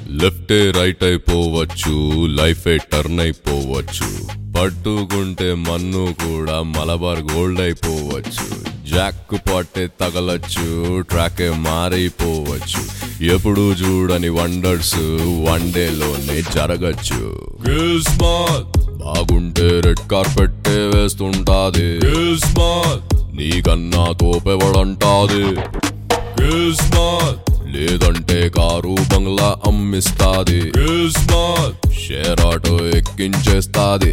left right అయిపోవచ్చు life turn అయిపోవచ్చు పట్టుకుంటే మన్ను కూడా మలబార్ గోల్డ్ అయిపోవచ్చు జాక్ పాటే తగలచ్చు ట్రాకే మారైపోవచ్చు ఎప్పుడు చూడని వండర్స్ వన్ డేలోనే జరగచ్చు కిస్మత్ బాగుంటే రెడ్ కార్పెట్ వేస్తుంటాది కిస్మత్ నీకన్నా తోపెవడంటాది కిస్మత్ లేదంటే కారు బంగ్లా అమ్మిస్తాది కిస్మత్ షేర్ ఆటో ఎక్కించేస్తాది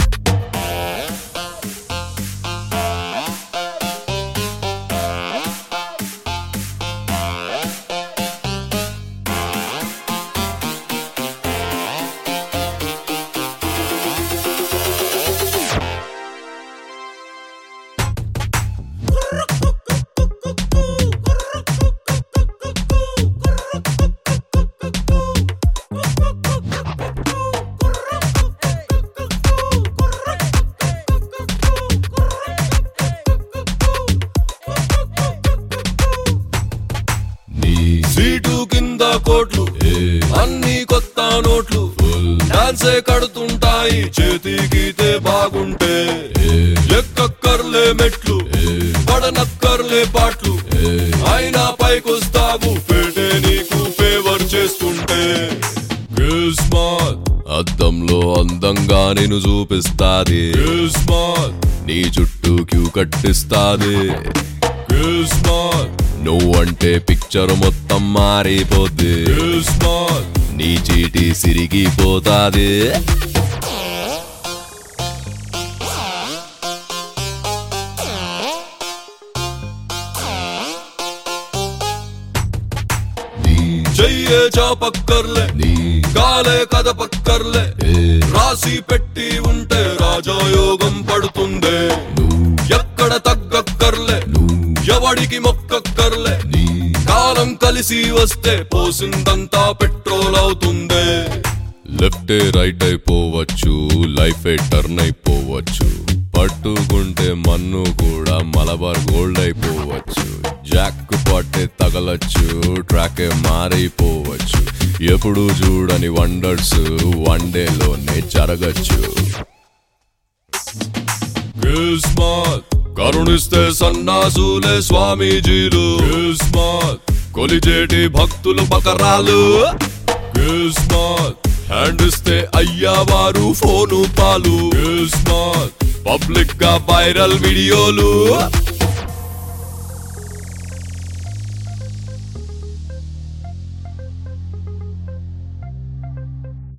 నీ సీటు కింద కోట్లు అన్ని కొత్త నోట్లు డాన్సే కడుతుంటాయి చేతికితే బాగుంటే ఎక్కక్కర్లే మెట్లు పడనక్కర్లే పాటలు అయినా పైకొస్తావు పేటే నీకు ఫేవర్ చేస్తుంటే కిస్మత్ అద్దంలో అందంగా నేను చూపిస్తాది కిస్మత్ నీ చుట్టూ క్యూ కట్టిస్తాది కిస్మత్ నువ్వంటే పిక్చర్ మొత్తం మారిపోద్ది కిస్మత్ నీ చీటి సిరిగిపోతాది చెయ్యే చాపక్కర్లే కాలే కదపక్కర్లే రాసి పెట్టి ఉంటే రాజయోగం పడుతుందే ఎక్కడ తగ్గక్కర్లే ఎవడికి మొక్కక్కర్లే కాలం కలిసి వస్తే పోసిందంతా పెట్రోల్ అవుతుందే లెఫ్ట్ రైట్ అయిపోవచ్చు లైఫ్ టర్న్ అయిపోవచ్చు పట్టుకుంటే మన్ను కూడా మలబార్ గోల్డ్ అయిపోవచ్చు జాక్ పాటే తగలచ్చు ట్రాకే మారైపోవచ్చు ఎప్పుడు చూడని వండర్స్ వన్ డేలోనే జరగచ్చు కిస్మత్ కరుణిస్తే సన్నాసులే స్వామీజీలు కిస్మత్ కొలిచేటి భక్తులు బకరాలు కిస్మత్ హ్యాండ్ ఇస్తే అయ్యావారు ఫోను పాలు కిస్మత్ పబ్లిక్ గా వైరల్ వీడియోలు